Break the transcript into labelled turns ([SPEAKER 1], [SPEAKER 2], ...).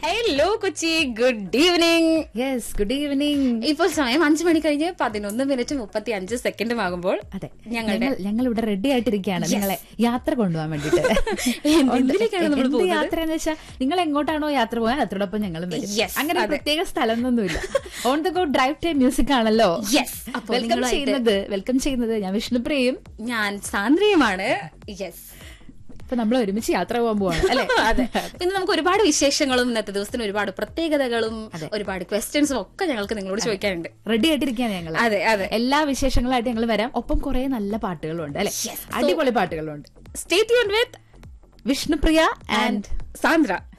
[SPEAKER 1] Hello Kochi good evening
[SPEAKER 2] yes good evening
[SPEAKER 1] ഇപ്പോൾ സമയം അഞ്ചു മണി കഴിഞ്ഞ് പതിനൊന്ന് മിനിറ്റ് മുപ്പത്തി അഞ്ച് സെക്കൻഡും ആകുമ്പോൾ
[SPEAKER 2] അതെ
[SPEAKER 1] ഞങ്ങളുടെ
[SPEAKER 2] ഞങ്ങൾ ഞങ്ങൾ ഇവിടെ റെഡി ആയിട്ടിരിക്കുകയാണ് നിങ്ങളെ യാത്ര കൊണ്ടുപോകാൻ വേണ്ടിട്ട്
[SPEAKER 1] എന്ത് എന്തിലേക്കാണ് നമ്മൾ
[SPEAKER 2] എന്ത്
[SPEAKER 1] പോകുന്നത്?
[SPEAKER 2] യാത്ര എന്ന് വെച്ചാൽ നിങ്ങൾ എങ്ങോട്ടാണോ യാത്ര പോകാൻ അതോടൊപ്പം ഞങ്ങളും വരും
[SPEAKER 1] Yes,
[SPEAKER 2] അങ്ങനെ
[SPEAKER 1] അതെ.
[SPEAKER 2] പ്രത്യേക സ്ഥലമൊന്നുമില്ല on the go drive time music ആണല്ലോ
[SPEAKER 1] Yes, അപ്പോൾ
[SPEAKER 2] വെൽക്കം
[SPEAKER 1] നിങ്ങളുമായിട്ട്
[SPEAKER 2] ചെയ്യുന്നത് വെൽക്കം ചെയ്യുന്നത് ഞാൻ വിഷ്ണുപ്രിയയും
[SPEAKER 1] ഞാൻ സാന്ദ്രയുമാണ് യെസ്
[SPEAKER 2] ഇപ്പൊ നമ്മൾ ഒരുമിച്ച് യാത്ര പോകാൻ പോവാണ് അല്ലെ
[SPEAKER 1] അതെ ഇന്ന് നമുക്ക് ഒരുപാട് വിശേഷങ്ങളും ഇന്നത്തെ ദിവസത്തിന് ഒരുപാട് പ്രത്യേകതകളും ഒരുപാട് ക്വസ്റ്റ്യൻസും ഒക്കെ ഞങ്ങൾക്ക് നിങ്ങളോട് ചോദിക്കാനുണ്ട്
[SPEAKER 2] റെഡി ആയിട്ടിരിക്കുകയാണ് ഞങ്ങൾ
[SPEAKER 1] അതെ അതെ
[SPEAKER 2] എല്ലാ വിശേഷങ്ങളായിട്ട് ഞങ്ങൾ വരാം ഒപ്പം കുറെ നല്ല പാട്ടുകളുണ്ട് അല്ലെ
[SPEAKER 1] Yes.
[SPEAKER 2] അടിപൊളി പാട്ടുകളുണ്ട്
[SPEAKER 1] stay tune with
[SPEAKER 2] Vishnupriya and
[SPEAKER 1] Sandra